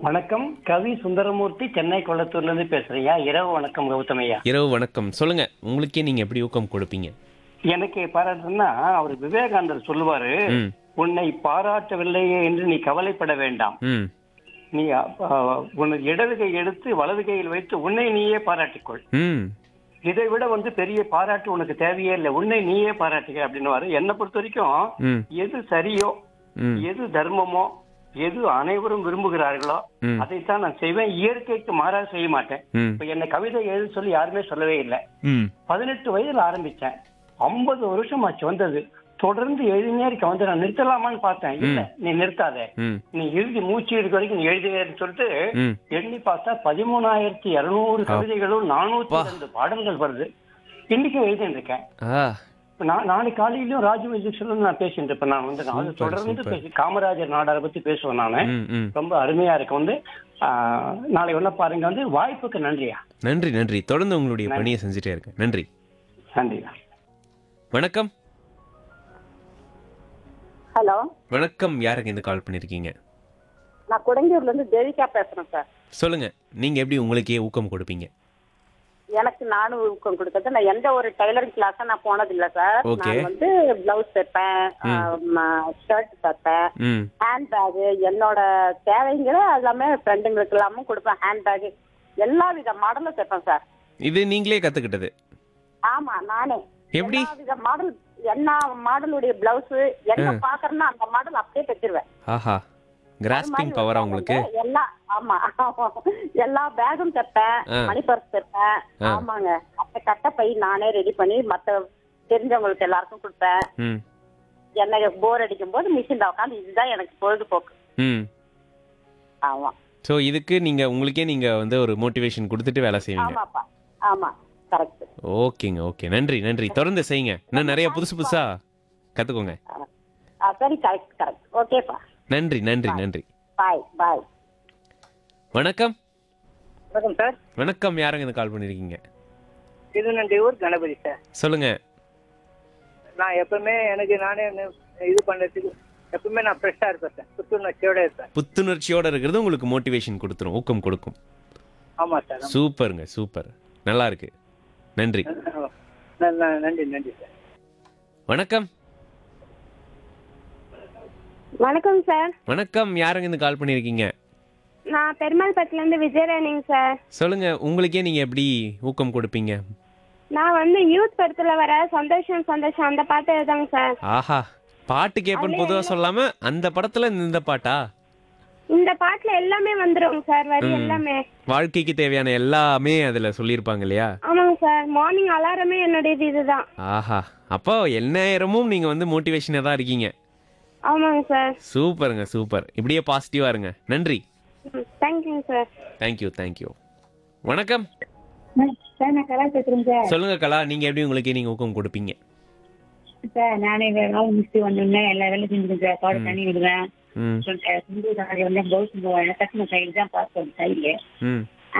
வணக்கம் கவி சுந்தரமூர்த்தி சென்னை கொளத்தூர்ல இருந்து பேசுறேயா இரவு வணக்கம் கௌதமையா இரவு வணக்கம் சொல்லுங்க உங்களுக்கே நீங்க எப்படி ஊக்கம் கொடுப்பீங்க எனக்கு பாராட்டுன்னா அவர் விவேகானந்தர் சொல்லுவாரு ம் உன்னை பாராட்டவில்லையே என்று நீ கவலைப்பட வேண்டாம் ம் நீ அஹ், உனது இடது கை எடுத்து வலது கையில் வைத்து உன்னை நீயே பாராட்டிக்கொள் ம் இதை விட வந்து பெரிய பாராட்டு உனக்கு தேவையே இல்லை உன்னை நீயே பாராட்டுக அப்படின்னு என்னை பொறுத்த வரைக்கும் ம் எது சரியோ ம் எது தர்மமோ எது அனைவரும் விரும்புகிறார்களோ ம். அதைத்தான் நான் செய்வேன் இயற்கைக்கு மாறாக செய்ய மாட்டேன் ம் இப்ப என்ன கவிதை எழுத சொல்லி யாருமே சொல்லவே இல்லை ம் பதினெட்டு வயதுல ஆரம்பிச்சேன் ஐம்பது வருஷம் ஆச்சு வந்தது தொடர்ந்து எழுதினே இருக்க வந்து நான் நிறுத்தலாமான்னு பார்த்தேன் இல்ல நீ நிறுத்தாத ம் நீ எழுதி மூச்சு இருக்க வரைக்கும் நீ எழுதுவேன்னு சொல்லிட்டு ம் எண்ணி பார்த்தா பதிமூணாயிரத்தி இருநூறு கவிதைகளும் நானூத்தி ரெண்டு பாடல்கள் வருது இன்னைக்கும் எழுதிட்டு இருக்கேன் ஆ இப்ப நான் நாளைக்கு காலையிலயும் ராஜு எஜுகேஷன் நான் பேசிட்டு இருப்பேன் நான் வந்து நான் அது Super, தொடர்ந்து super. பேசி காமராஜர் நாடாரை பத்தி பேசுவேன் நானு ம் ம் ரொம்ப அருமையா இருக்கு வந்து ஆஹ், நாளை ஒண்ணு பாருங்க வந்து வாய்ப்புக்கு நன்றியா நன்றி நன்றி தொடர்ந்து உங்களுடைய பணியை செஞ்சுட்டே இருக்கேன் நன்றி நன்றியா வணக்கம் ஹலோ வணக்கம் யாருக்கு இந்த கால் பண்ணிருக்கீங்க நான் குடங்கியூர்ல இருந்து தேவிகா பேசுறேன் சார் சொல்லுங்க நீங்க எப்படி உங்களுக்கே ஊக்கம் கொடுப்பீங்க எனக்கு நானும் ஊக்கம் கொடுத்தது நான் எந்த ஒரு டைலரிங் கிளாஸும் நான் போனது இல்ல சார் Okay. நான் வந்து பிளவுஸ் தைப்பேன் ஷர்ட் தைப்பேன் ம் ஹேண்ட் பேக் என்னோட தேவைங்கிற எல்லாமே ஃப்ரெண்டுங்களுக்கு எல்லாமே கொடுப்பேன் ஹேண்ட் பேக் எல்லா வித மாடலும் தைப்பேன் சார் இது நீங்களே கத்துக்கிட்டது ஆமா நானே எப்படி? எல்லா வித மாடல் என்ன மாடலுடைய பிளவுஸ் என்ன பாக்குறேன்னா அந்த மாடல் அப்படியே தைச்சிருவேன் ஆஹா கிராஸ்பிங் பவரா உங்களுக்கு எல்லா ஆமா எல்லா பேகும் தைப்பேன் ஆ. மணி பர்ஸ் தைப்பேன் ஆ. ஆமாங்க அப்ப கட்ட பை நானே ரெடி பண்ணி மத்த தெரிஞ்சவங்களுக்கு எல்லாருக்கும் கொடுப்பேன் ம் எனக்கு போர் அடிக்கும் போது மிஷின்ல உட்காந்து இதுதான் எனக்கு பொழுதுபோக்கு ம் ஆமா ஸோ இதுக்கு நீங்க உங்களுக்கே நீங்க வந்து ஒரு மோட்டிவேஷன் கொடுத்துட்டு வேலை செய்வீங்க ஆமாப்பா ஆமா கரெக்ட் ஓகேங்க ஓகே நன்றி நன்றி தொடர்ந்து செய்யுங்க இன்னும் நிறைய புதுசு புதுசா கத்துக்கோங்க சரி கரெக்ட் கரெக்ட் ஓகேப்பா நன்றி நன்றி நன்றி பாய் பாய் வணக்கம் வணக்கம் சார் வணக்கம் யாருங்க இந்த கால் பண்ணிருக்கீங்க திருநண்டையூர் கணபதி சார் சொல்லுங்க நான் எப்பவுமே எனக்கு நானே நி- இது பண்றதுக்கு எப்பவுமே நான் ஃப்ரெஷ்ஷாக இருப்பேன் சார் புத்துணர்ச்சியோட இருப்பேன் புத்துணர்ச்சியோட இருக்கிறது உங்களுக்கு மோட்டிவேஷன் கொடுத்துரும் ஊக்கம் கொடுக்கும் ஆமா சார் சூப்பருங்க சூப்பர் நல்லா இருக்கு நன்றி ஆமா. ந- ந- நன்றி நன்றி சார் வணக்கம் வணக்கம் சார் வணக்கம் யாருங்க இந்த கால் பண்ணிருக்கீங்க நான் பெருமாள்பட்டில இருந்து விஜயராணிங்க சார் சொல்லுங்க உங்களுக்கே நீங்க எப்படி ஊக்கம் கொடுப்பீங்க நான் வந்து யூத் படத்துல வர சந்தோஷம் சந்தோஷம் அந்த பாட்டு எழுதாங்க சார் ஆஹா பாட்டு கேட்பேன்னு பொதுவா சொல்லாம அந்த படத்துல இந்த பாட்டா இந்த பாட்டுல எல்லாமே வந்துருங்க சார் வரி எல்லாமே வாழ்க்கைக்கு தேவையான எல்லாமே அதுல சொல்லியிருப்பாங்க இல்லையா ஆமாங்க சார் மார்னிங் அலாரமே என்னுடைய இதுதான் ஆஹா அப்போ எந்நேரமும் நீங்க வந்து மோட்டிவேஷனா தான் இருக்கீங்க ஆமாங்க சார் சூப்பருங்க சூப்பர் இப்படியே பாசிட்டிவா இருங்க நன்றி தேங்க்யூங்க சார் தேங்க்யூ தேங்க்யூ வணக்கம் சார் நான் கலா பேசுறேன் சார் சொல்லுங்க கலா நீங்க எப்படி உங்களுக்கே நீங்க ஊக்கம் கொடுப்பீங்க சார் நானே வேற வேலை முடிச்சுட்டு வந்தோடனே எல்லா வேலையும் செஞ்சுருக்கேன் சார் தோட தண்ணி விடுவேன் ம் சிந்து நாளைக்கு வந்து பவுஸ் டக்குனு சைடு தான் பார்த்து சைடுல ம்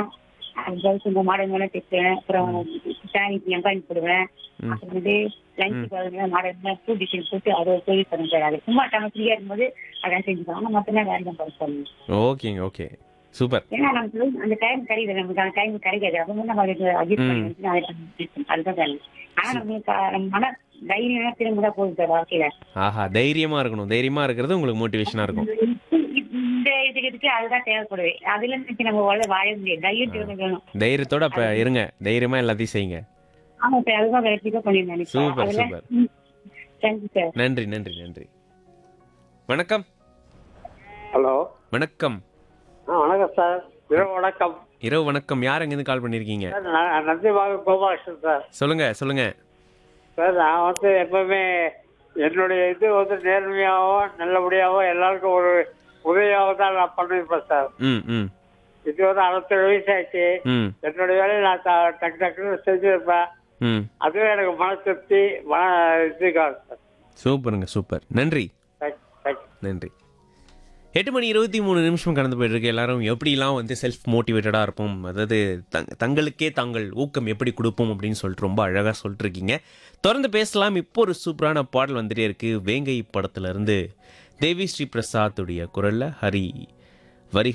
பவுஸ் இந்த மாடல் மேலே தைப்பேன் அப்புறம் சாரிக்கு எம்பாயின் போடுவேன் அப்புறம் வந்து லஞ்ச் பாருங்க மாடல் பூ டிசைன் போட்டு அதை சொல்லி தரேன் சார் அது சும்மா டைம் ஃப்ரீயா இருக்கும்போது அதான் செஞ்சுக்கலாம் ஆனால் மொத்தமே வேற தான் பார்த்து சொல்லணும் ஓகேங்க ஓகே சூப்பர் ஏன்னா நமக்கு அந்த டைம் கிடைக்குது நமக்கு அந்த டைம் கிடைக்காது அப்போ வந்து நம்ம அதுக்கு அட்ஜஸ்ட் பண்ணி வந்து அதை பண்ணி அதுதான் வேலை ஆனா நம்மளுக்கு அஹ், நம்ம மன தைரியம் திரும்ப தான் போகுது சார் வாழ்க்கையில ஆஹா தைரியமா இருக்கணும் தைரியமா இருக்கிறது உங்களுக்கு மோட்டிவேஷனா இருக்கும் இந்த இதுக்கு இதுக்கு அதுதான் தேவைப்படுது அதுல இருந்து நம்ம வாழ வாழ முடியாது தைரியம் திரும்ப வேணும் தைரியத்தோட அப்ப இருங்க தைரியமா எல்லாத்தையும் செய்யுங்க ஆமா சார் அதுதான் கரெக்டிக்கா பண்ணியிருந்தேன் சூப்பர் சூப்பர் தேங்க்யூ சார் நன்றி நன்றி நன்றி வணக்கம் ஹலோ வணக்கம் வணக்கம் சார் இரவு வணக்கம் இரவு வணக்கம் யார் எங்கேருந்து கால் பண்ணிருக்கீங்க சார் நான் நந்திபாக கோபாலகிருஷ்ணன் சார் சொல்லுங்க சொல்லுங்க சார் நான் வந்து எப்பவுமே என்னுடைய இது வந்து நேர்மையாகவும் நல்லபடியாகவும் எல்லாருக்கும் ஒரு உதவியாக தான் நான் பண்ணியிருப்பேன் சார் ம் ம் இது வந்து அறுபத்தேழு வயசு ஆச்சு ம் என்னுடைய வேலையை நான் த- டக்கு டக்குன்னு செஞ்சிருப்பேன் ம் அதுவே எனக்கு மன திருப்தி மன இதுக்காக சார் சூப்பருங்க சூப்பர் நன்றி தேங்க்யூ தேங்க்யூ நன்றி எட்டு மணி இருபத்தி மூணு நிமிஷம் கடந்து போயிட்டு இருக்கு எல்லாரும் எப்படிலாம் வந்து செல்ஃப் மோட்டிவேட்டடாக இருப்போம் அதாவது தங் தங்களுக்கே தாங்கள் ஊக்கம் எப்படி கொடுப்போம் அப்படின்னு சொல்லிட்டு ரொம்ப அழகாக சொல்லிட்டு இருக்கீங்க தொடர்ந்து பேசலாம் இப்போ ஒரு சூப்பரான பாடல் வந்துட்டே இருக்கு வேங்கை படத்துல இருந்து தேவி ஸ்ரீ பிரசாத்துடைய குரல்ல ஹரி வரி